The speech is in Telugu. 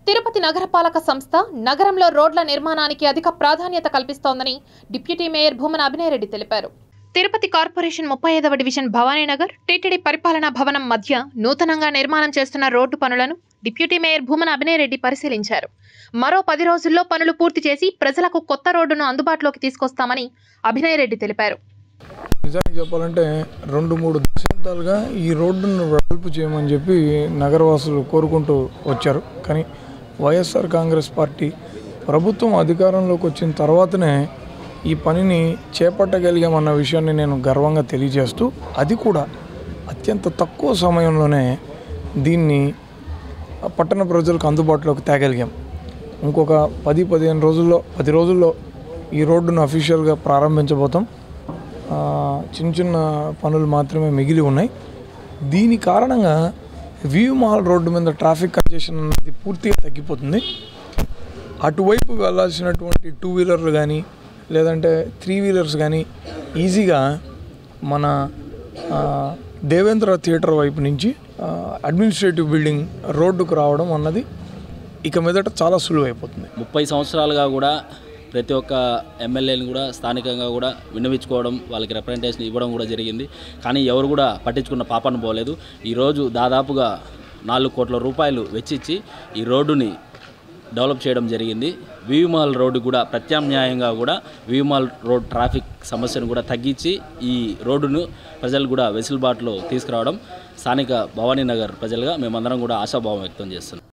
తిరుపతి నగరపాలక సంస్థ నగరంలో రోడ్ల నిర్మాణానికి అధిక ప్రాధాన్యత కల్పిస్తోందని డిప్యూటీ మేయర్ భూమన అభినయరెడ్డి తెలిపారు తిరుపతి కార్పొరేషన్ ముప్పై ఐదవ డివిజన్ భవానీనగర్ టీటీడీ పరిపాలనా భవనం మధ్య నూతనంగా నిర్మాణం చేస్తున్న రోడ్డు పనులను డిప్యూటీ మేయర్ భూమన అభినయరెడ్డి పరిశీలించారు మరో పది రోజుల్లో పనులు పూర్తి చేసి ప్రజలకు కొత్త రోడ్డును అందుబాటులోకి తీసుకొస్తామని అభినయరెడ్డి తెలిపారు నిజానికి చెప్పాలంటే రెండు మూడు దశాబ్దాలుగా ఈ రోడ్డును వెడల్పు చేయమని చెప్పి నగరవాసులు కోరుకుంటూ వచ్చారు కానీ వైఎస్ఆర్ కాంగ్రెస్ పార్టీ ప్రభుత్వం అధికారంలోకి వచ్చిన తర్వాతనే ఈ పనిని చేపట్టగలిగామన్న విషయాన్ని నేను గర్వంగా తెలియజేస్తూ అది కూడా అత్యంత తక్కువ సమయంలోనే దీన్ని పట్టణ ప్రజలకు అందుబాటులోకి తేగలిగాం ఇంకొక పది పదిహేను రోజుల్లో పది రోజుల్లో ఈ రోడ్డును అఫీషియల్గా ప్రారంభించబోతాం ఆ, చిన్న చిన్న పనులు మాత్రమే మిగిలి ఉన్నాయి దీని కారణంగా వ్యూ మహల్ రోడ్డు మీద ట్రాఫిక్ కంజెషన్ అనేది పూర్తిగా తగ్గిపోతుంది అటువైపు వెళ్ళాల్సినటువంటి టూ వీలర్లు కానీ లేదంటే త్రీ వీలర్స్ కానీ ఈజీగా మన ఆ, దేవేంద్ర థియేటర్ వైపు నుంచి ఆ, అడ్మినిస్ట్రేటివ్ బిల్డింగ్ రోడ్డుకు రావడం అన్నది ఇక మీదట చాలా సులువైపోతుంది ముప్పై సంవత్సరాలుగా కూడా ప్రతి ఒక్క ఎమ్మెల్యేని కూడా స్థానికంగా కూడా విన్నవించుకోవడం వాళ్ళకి రిప్రజెంటేషన్ ఇవ్వడం కూడా జరిగింది కానీ ఎవరు కూడా పట్టించుకున్న పాపన పోలేదు ఈరోజు దాదాపుగా నాలుగు కోట్ల రూపాయలు వెచ్చిచ్చి ఈ రోడ్డుని డెవలప్ చేయడం జరిగింది వివిమాల్ రోడ్డు కూడా ప్రత్యామ్నాయంగా కూడా వివిమాల్ రోడ్ ట్రాఫిక్ సమస్యను కూడా తగ్గించి ఈ రోడ్డును ప్రజలు కూడా వెసులుబాటులో తీసుకురావడం స్థానిక భవానీ నగర్ ప్రజలుగా మేమందరం కూడా ఆశాభావం వ్యక్తం చేస్తున్నాం